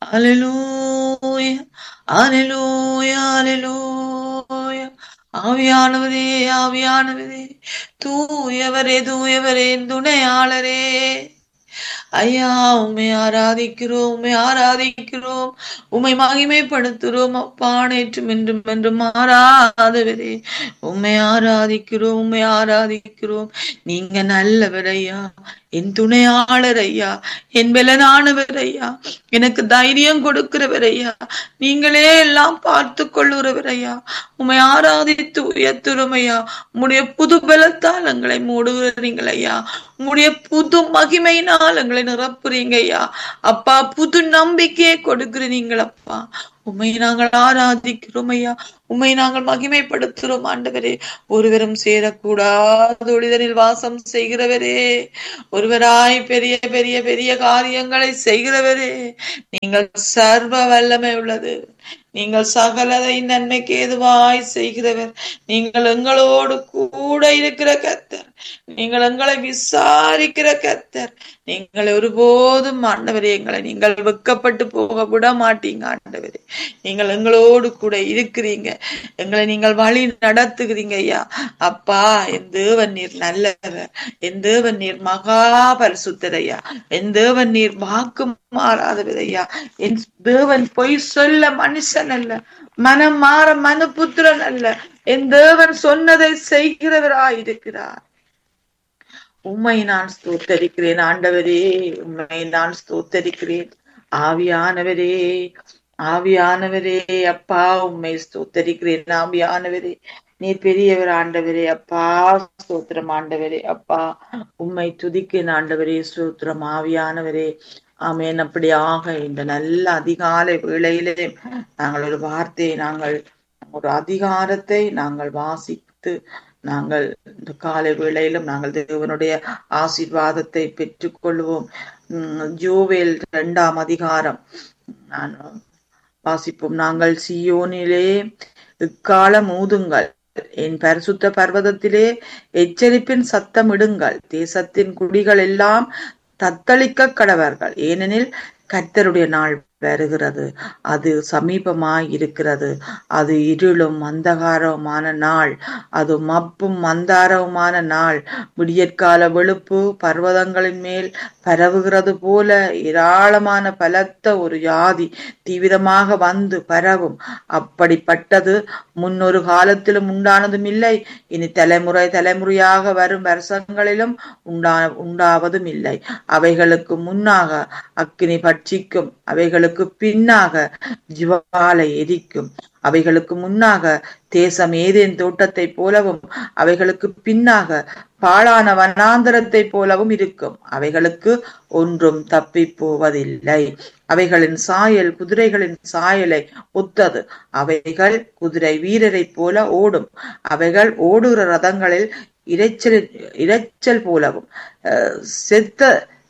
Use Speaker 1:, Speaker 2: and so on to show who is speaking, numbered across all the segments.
Speaker 1: அலலூயா அலலூயா அலலூயா ஆவியானவரே ஆவியானவரே தூயவரே தூயவரே என் துணையாளரே ஐயா உம்மை ஆராதிக்கிறோம் உம்மை ஆராதிக்கிறோம் உம்மை மகிமைப்படுத்துகிறோம் அப்பா நேற்றும் என்றும் என்றும் மாறாதவரே உம்மை ஆராதிக்கிறோம் உம்மை ஆராதிக்கிறோம் நீங்க நல்லவர் ஐயா என் துணையாளர் ஐயா என் பலனானவர் ஐயா எனக்கு தைரியம் கொடுக்கிறவர் ஐயா நீங்களே எல்லாம் பார்த்து கொள்ளுறவர் ஐயா உம்மை ஆராதித்து உயர்த்துறோம் ஐயா உம்முடைய புது பலத்தால் எங்களை மூடுகிறீங்கள் ஐயா உம்முடைய புது மகிமையினால் எங்களை நிரப்புறீங்க ஐயா அப்பா புது நம்பிக்கையை கொடுக்கிறீங்கள் அப்பா உண்மை நாங்கள் ஆராதிக்கிறோம் ஐயா உண்மை நாங்கள் மகிமைப்படுத்துகிறோம் ஆண்டவரே ஒருவரும் சேரக்கூடாத ஒளிதனில் வாசம் செய்கிறவரே ஒருவராய் பெரிய பெரிய பெரிய காரியங்களை செய்கிறவரே நீங்கள் சர்வ வல்லமை உள்ளது நீங்கள் சகலதை நன்மைக்கு ஏதுவாய் செய்கிறவர் நீங்கள் எங்களோடு கூட இருக்கிற கத்தர் நீங்கள் எங்களை விசாரிக்கிற கத்தர் நீங்கள் ஒருபோதும் ஆண்டவரே எங்களை நீங்கள் வெக்கப்பட்டு போக விட மாட்டீங்க ஆண்டவரே நீங்கள் எங்களோடு கூட இருக்கிறீங்க எங்களை நீங்கள் வழி நடத்துகிறீங்க ஐயா அப்பா என் தேவன் நீர் நல்லவர் என் தேவன் நீர் மகா பரிசுத்தர் ஐயா என் தேவன் நீர் வாக்கு மாறாதவர் ஐயா என் தேவன் பொய் சொல்ல மனுஷன் அல்ல மனம் மாற மனு புத்திரன் அல்ல என் தேவன் சொன்னதை செய்கிறவராய் இருக்கிறார் உம்மை நான் ஸ்தோத்தரிக்கிறேன் ஆண்டவரே உண்மை நான் ஸ்தோத்தரிக்கிறேன் ஆவியானவரே ஆவியானவரே அப்பா உண்மை ஸ்தோத்தரிக்கிறேன் ஆவியானவரே நீ பெரியவர் ஆண்டவரே அப்பா ஸ்தோத்திரம் ஆண்டவரே அப்பா உம்மை துதிக்கிறேன் ஆண்டவரே ஸ்தோத்திரம் ஆவியானவரே ஆமேன் அப்படியாக இந்த நல்ல அதிகாலை வேளையிலே நாங்கள் ஒரு வார்த்தையை நாங்கள் ஒரு அதிகாரத்தை நாங்கள் வாசித்து நாங்கள் இந்த காலை வேளையிலும் நாங்கள் தேவனுடைய ஆசீர்வாதத்தை பெற்றுக்கொள்வோம் ஜோவேல் இரண்டாம் அதிகாரம் நான் வாசிப்போம் நாங்கள் சியோனிலே இக்காலம் ஊதுங்கள் என் பரிசுத்த பர்வதத்திலே எச்சரிப்பின் சத்தமிடுங்கள் தேசத்தின் குடிகள் எல்லாம் தத்தளிக்க கடவர்கள் ஏனெனில் கர்த்தருடைய நாள் வருகிறது அது சமீபமாய் இருக்கிறது அது இருளும் அந்தகாரவுமான நாள் அது மப்பும் மந்தாரவுமான நாள் விடியற்கால வெளுப்பு பர்வதங்களின் மேல் பரவுகிறது போல ஏராளமான பலத்த ஒரு யாதி தீவிரமாக வந்து பரவும் அப்படிப்பட்டது முன்னொரு காலத்திலும் உண்டானதும் இல்லை இனி தலைமுறை தலைமுறையாக வரும் வருஷங்களிலும் உண்டா உண்டாவதும் இல்லை அவைகளுக்கு முன்னாக அக்கினி பட்சிக்கும் அவைகளுக்கு பின்னாக ஜிவாலை எரிக்கும் அவைகளுக்கு முன்னாக தேசம் ஏதேன் தோட்டத்தை போலவும் அவைகளுக்கு பின்னாக பாழான வனாந்தரத்தை போலவும் இருக்கும் அவைகளுக்கு ஒன்றும் தப்பி போவதில்லை அவைகளின் சாயல் குதிரைகளின் சாயலை ஒத்தது அவைகள் குதிரை வீரரை போல ஓடும் அவைகள் ஓடுகிற ரதங்களில் இரைச்சல் இரைச்சல் போலவும் செத்த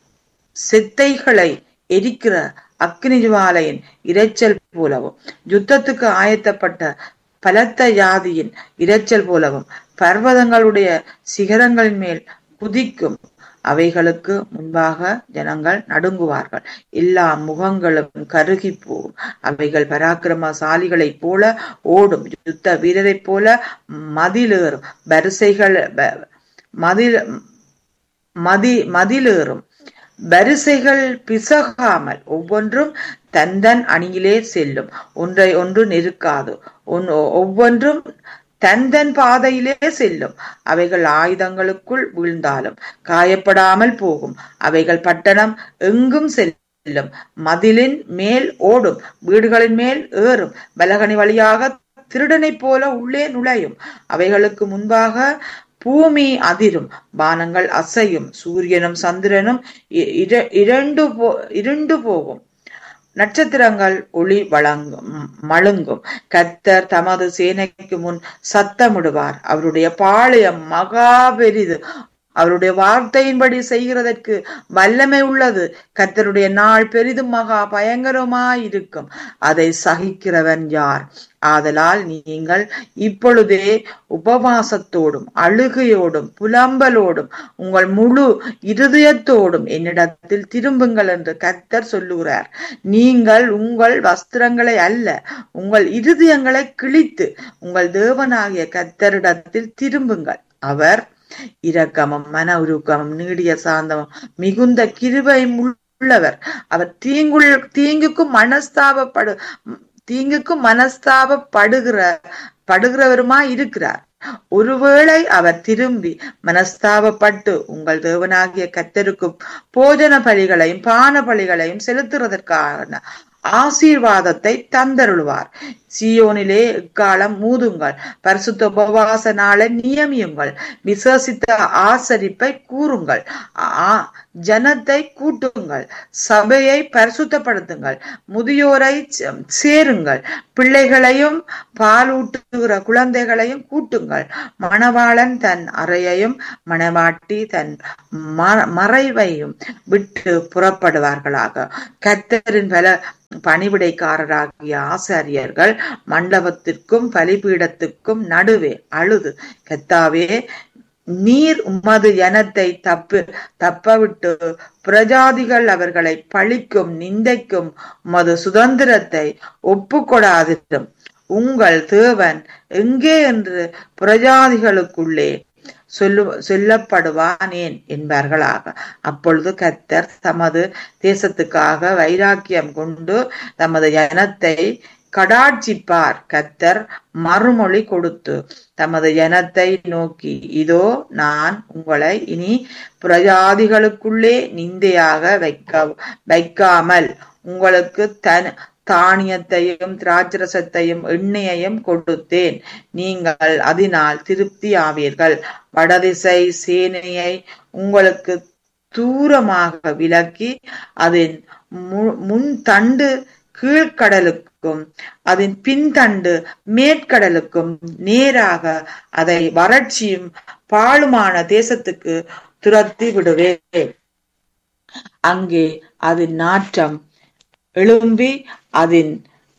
Speaker 1: செத்தைகளை எரிக்கிற அக்னி ஜுவாலையின் இரைச்சல் போலவும் யுத்தத்துக்கு ஆயத்தப்பட்ட பலத்த ஜாதியின் இரைச்சல் போலவும் பர்வதங்களுடைய சிகரங்களின் மேல் குதிக்கும் அவைகளுக்கு முன்பாக ஜனங்கள் நடுங்குவார்கள் எல்லா முகங்களும் கருகி போகும் அவைகள் பராக்கிரமசாலிகளைப் போல ஓடும் யுத்த வீரரைப் போல மதிலேறும் வரிசைகள் மதில் மதி மதிலேறும் வரிசைகள் பிசகாமல் ஒவ்வொன்றும் தந்தன் அணியிலே செல்லும் ஒன்றை ஒன்று நெருக்காது ஒவ்வொன்றும் தந்தன் பாதையிலே செல்லும் அவைகள் ஆயுதங்களுக்குள் வீழ்ந்தாலும் காயப்படாமல் போகும் அவைகள் பட்டணம் எங்கும் செல்லும் மதிலின் மேல் ஓடும் வீடுகளின் மேல் ஏறும் பலகனி வழியாக திருடனைப் போல உள்ளே நுழையும் அவைகளுக்கு முன்பாக பூமி அதிரும் வானங்கள் அசையும் சூரியனும் சந்திரனும் இரண்டு போ இருண்டு போகும் நட்சத்திரங்கள் ஒளி வழங்கும் மழுங்கும் கத்தர் தமது சேனைக்கு முன் சத்தமிடுவார் அவருடைய பாளையம் மகா பெரிது அவருடைய வார்த்தையின்படி செய்கிறதற்கு வல்லமை உள்ளது கர்த்தருடைய நாள் பெரிதும் மகா பயங்கரமாயிருக்கும் அதை சகிக்கிறவன் யார் ஆதலால் நீங்கள் இப்பொழுதே உபவாசத்தோடும் அழுகையோடும் புலம்பலோடும் உங்கள் முழு இருதயத்தோடும் என்னிடத்தில் திரும்புங்கள் என்று கர்த்தர் சொல்லுகிறார் நீங்கள் உங்கள் வஸ்திரங்களை அல்ல உங்கள் இருதயங்களை கிழித்து உங்கள் தேவனாகிய கர்த்தரிடத்தில் திரும்புங்கள் அவர் இரக்கமும் மன உருக்கமும் நீடிய சாந்தமும் மிகுந்த கிருபை உள்ளவர் அவர் தீங்குள் தீங்குக்கும் மனஸ்தாபப்படு தீங்குக்கும் மனஸ்தாபப்படுகிற படுகிறவருமா இருக்கிறார் ஒருவேளை அவர் திரும்பி மனஸ்தாபப்பட்டு உங்கள் தேவனாகிய கத்தருக்கும் போஜன பலிகளையும் பான பலிகளையும் செலுத்துறதற்கான ஆசீர்வாதத்தை தந்தருள்வார் சியோனிலே இக்காலம் மூதுங்கள் பரிசுத்த உபவாச நாளை நியமியுங்கள் விசேஷித்த ஆசரிப்பை கூறுங்கள் ஜனத்தை கூட்டுங்கள் சபையை பரிசுத்தப்படுத்துங்கள் முதியோரை சேருங்கள் பிள்ளைகளையும் பாலூட்டுகிற குழந்தைகளையும் கூட்டுங்கள் மணவாளன் தன் அறையையும் மணவாட்டி தன் மறைவையும் விட்டு புறப்படுவார்களாக கத்தரின் பல பணிவிடைக்காரராகிய ஆசாரியர்கள் மண்டபத்திற்கும் பலிபீடத்துக்கும் நடுவே அழுது கத்தாவே நீர் உமது ஜனத்தை தப்பு தப்பவிட்டு பிரஜாதிகள் அவர்களை பழிக்கும் நிந்தைக்கும் உமது சுதந்திரத்தை ஒப்புக்கொடாதிரும் உங்கள் தேவன் எங்கே என்று பிரஜாதிகளுக்குள்ளே சொல்லு சொல்லப்படுவானேன் என்பார்களாக அப்பொழுது கத்தர் தமது தேசத்துக்காக வைராக்கியம் கொண்டு தமது ஜனத்தை கடாட்சிப்பார் கத்தர் மறுமொழி கொடுத்து தமது ஜனத்தை நோக்கி இதோ நான் உங்களை இனி பிரஜாதிகளுக்குள்ளே நிந்தையாக வைக்க வைக்காமல் உங்களுக்கு தன் தானியத்தையும் திராட்சரசத்தையும் எண்ணெயையும் கொடுத்தேன் நீங்கள் அதனால் திருப்தி ஆவீர்கள் வடதிசை சேனையை உங்களுக்கு தூரமாக விலக்கி அதன் முன் தண்டு கீழ்கடலுக்கும் அதன் பின்தண்டு மேற்கடலுக்கும் நேராக அதை வறட்சியும் பாழுமான தேசத்துக்கு துரத்தி விடுவேன் அங்கே அதன் நாற்றம் எழும்பி அதன்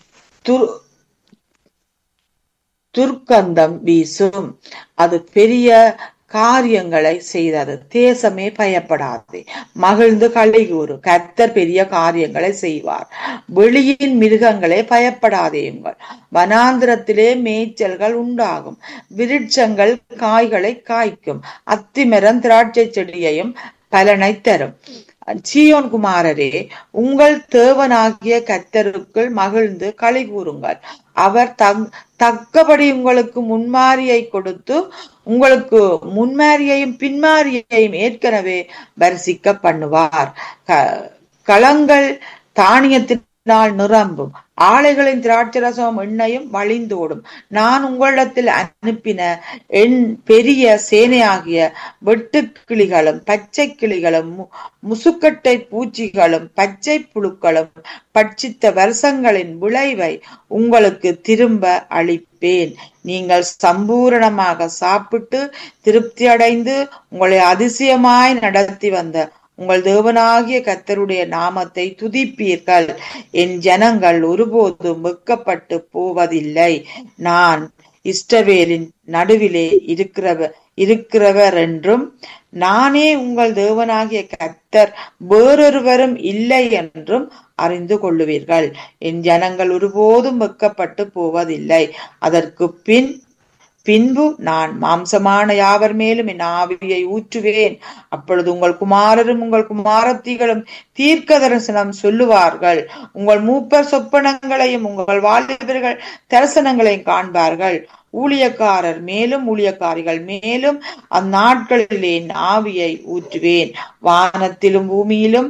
Speaker 1: துர்க்கந்தம் வீசும் அது பெரிய காரியங்களை செய்தது தேசமே பயப்படாது மகிழ்ந்து கழிகூறு கர்த்தர் பெரிய காரியங்களை செய்வார் வெளியின் மிருகங்களே பயப்படாதேயுங்கள் வனாந்திரத்திலே மேய்ச்சல்கள் உண்டாகும் விருட்சங்கள் காய்களை காய்க்கும் அத்திமரம் திராட்சை செடியையும் பலனை தரும் சீயோன் குமாரரே உங்கள் தேவனாகிய கத்தருக்குள் மகிழ்ந்து களி கூறுங்கள் அவர் தங் தக்கபடி உங்களுக்கு முன்மாரியை கொடுத்து உங்களுக்கு முன்மாரியையும் பின்மாரியையும் ஏற்கனவே வரிசிக்க பண்ணுவார் களங்கள் தானியத்தின் நாள் நிரம்பும் ஆலைகளின் திராட்சரசம் எண்ணையும் வழிந்தோடும் நான் உங்களிடத்தில் அனுப்பின என் பெரிய சேனையாகிய வெட்டுக்கிளிகளும் பச்சை கிளிகளும் முசுக்கட்டை பூச்சிகளும் பச்சை புழுக்களும் பட்சித்த வருஷங்களின் விளைவை உங்களுக்கு திரும்ப அளிப்பேன் நீங்கள் சம்பூரணமாக சாப்பிட்டு திருப்தி அடைந்து உங்களை அதிசயமாய் நடத்தி வந்த உங்கள் தேவனாகிய கத்தருடைய நாமத்தை துதிப்பீர்கள் என் ஜனங்கள் ஒருபோதும் வெக்கப்பட்டு போவதில்லை நான் இஷ்டவேலின் நடுவிலே இருக்கிறவர் இருக்கிறவர் என்றும் நானே உங்கள் தேவனாகிய கத்தர் வேறொருவரும் இல்லை என்றும் அறிந்து கொள்ளுவீர்கள் என் ஜனங்கள் ஒருபோதும் வெக்கப்பட்டு போவதில்லை அதற்கு பின் பின்பு நான் மாம்சமான யாவர் மேலும் என் ஆவியை ஊற்றுவேன் அப்பொழுது உங்கள் குமாரரும் உங்கள் குமாரத்திகளும் தீர்க்க தரிசனம் சொல்லுவார்கள் உங்கள் மூப்பர் சொப்பனங்களையும் உங்கள் வாலிபர்கள் தரிசனங்களையும் காண்பார்கள் ஊழியக்காரர் மேலும் ஊழியக்காரிகள் மேலும் அந்நாட்களிலே என் ஆவியை ஊற்றுவேன் வானத்திலும் பூமியிலும்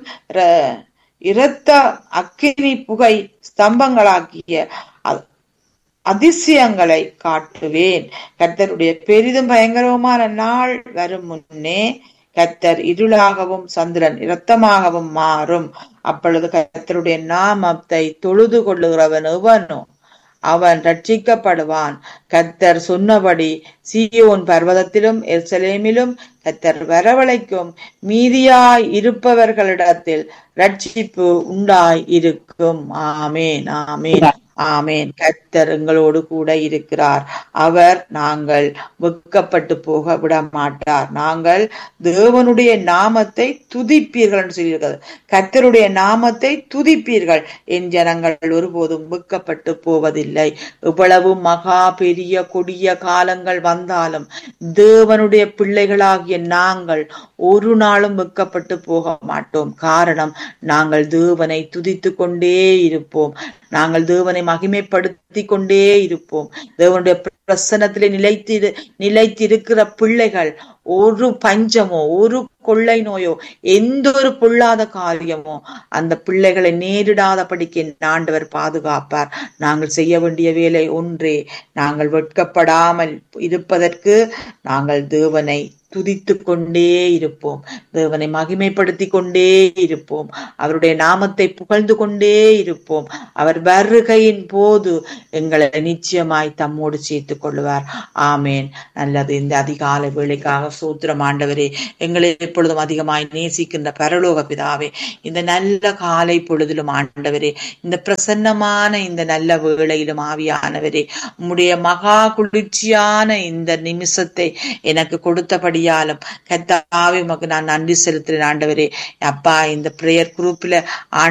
Speaker 1: இரத்த அக்கினி புகை ஸ்தம்பங்களாக்கிய அதிசயங்களை காட்டுவேன் கர்த்தருடைய பெரிதும் பயங்கரமான நாள் வரும் முன்னே கர்த்தர் இருளாகவும் சந்திரன் இரத்தமாகவும் மாறும் அப்பொழுது கர்த்தருடைய நாமத்தை தொழுது கொள்ளுகிறவன் எவனோ அவன் ரட்சிக்கப்படுவான் கத்தர் சொன்னபடி சீயோன் பர்வதத்திலும் எருசலேமிலும் கத்தர் வரவழைக்கும் மீதியாய் இருப்பவர்களிடத்தில் ரட்சிப்பு உண்டாய் இருக்கும் ஆமேன் ஆமேன் ஆமேன் கத்தர் எங்களோடு கூட இருக்கிறார் அவர் நாங்கள் வெக்கப்பட்டு போக விட மாட்டார் நாங்கள் தேவனுடைய நாமத்தை துதிப்பீர்கள் என்று சொல்லியிருக்கிறது கத்தருடைய நாமத்தை துதிப்பீர்கள் என் ஜனங்கள் ஒருபோதும் வெக்கப்பட்டு போவதில்லை இவ்வளவு மகா பெரிய கொடிய காலங்கள் வந்தாலும் தேவனுடைய பிள்ளைகளாகிய நாங்கள் ஒரு நாளும் வெக்கப்பட்டு போக மாட்டோம் காரணம் நாங்கள் தேவனை துதித்து கொண்டே இருப்போம் நாங்கள் தேவனை மகிமைப்படுத்தி கொண்டே இருப்போம் தேவனுடைய பிரசனத்திலே நிலைத்து நிலைத்திருக்கிற பிள்ளைகள் ஒரு பஞ்சமோ ஒரு கொள்ளை நோயோ எந்த ஒரு பொல்லாத காரியமோ அந்த பிள்ளைகளை நேரிடாதபடிக்கு ஆண்டவர் பாதுகாப்பார் நாங்கள் செய்ய வேண்டிய வேலை ஒன்றே நாங்கள் வெட்கப்படாமல் இருப்பதற்கு நாங்கள் தேவனை துதித்து கொண்டே இருப்போம் தேவனை மகிமைப்படுத்தி கொண்டே இருப்போம் அவருடைய நாமத்தை புகழ்ந்து கொண்டே இருப்போம் அவர் வருகையின் போது எங்களை நிச்சயமாய் தம்மோடு சேர்த்துக் கொள்வார் ஆமேன் நல்லது இந்த அதிகால வேலைக்காக சூத்திரம் ஆண்டவரே எங்களை எப்பொழுதும் அதிகமாய் நேசிக்கின்ற பரலோக பிதாவே இந்த நல்ல காலை பொழுதிலும் ஆண்டவரே இந்த பிரசன்னமான இந்த நல்ல வேளையிலும் ஆவியானவரே உம்முடைய மகா குளிர்ச்சியான இந்த நிமிஷத்தை எனக்கு கொடுத்தபடி படியாலும் கத்தாவே உமக்கு நான் நன்றி செலுத்துறேன் ஆண்டவரே அப்பா இந்த பிரேயர் குரூப்ல